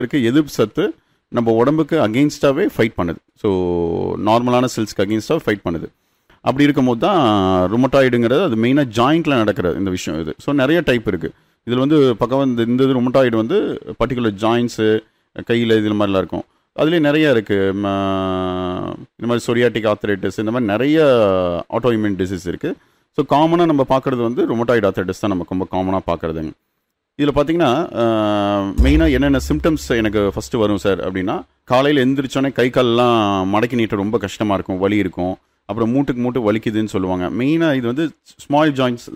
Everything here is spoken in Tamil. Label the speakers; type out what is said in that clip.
Speaker 1: இருக்க எதிர்ப்பு சத்து நம்ம உடம்புக்கு அகெயின்ஸ்டாகவே ஃபைட் பண்ணுது ஸோ நார்மலான செல்ஸ்க்கு அகெயின்ஸ்டாக ஃபைட் பண்ணுது அப்படி இருக்கும்போது தான் ருமட்டாய்டுங்கிறது அது மெயினாக ஜாயிண்ட்டில் நடக்கிற இந்த விஷயம் இது ஸோ நிறைய டைப் இருக்குது இதில் வந்து பக்கம் இந்த இந்த இது ருமட்டாய்டு வந்து பர்டிகுலர் ஜாயின்ஸு கையில் இது மாதிரிலாம் இருக்கும் அதுலேயே நிறைய இருக்குது இந்த மாதிரி சொரியாட்டிக் ஆத்தரைட்டிஸ் இந்த மாதிரி நிறைய ஆட்டோஇம்யூன் டிசீஸ் இருக்குது ஸோ காமனாக நம்ம பார்க்குறது வந்து ருமட்டாய்டு ஆத்தரைட்டிஸ் தான் நமக்கு ரொம்ப காமனாக பார்க்குறதுங்க இதில் பார்த்தீங்கன்னா மெயினாக என்னென்ன சிம்டம்ஸ் எனக்கு ஃபஸ்ட்டு வரும் சார் அப்படின்னா காலையில் எந்திரிச்சோன்னே கை கால்லாம் மடக்கி நீட்ட ரொம்ப கஷ்டமாக இருக்கும் வலி இருக்கும் அப்புறம் மூட்டுக்கு மூட்டு வலிக்குதுன்னு சொல்லுவாங்க மெயினாக இது வந்து ஸ்மால் ஜாயின்ஸ்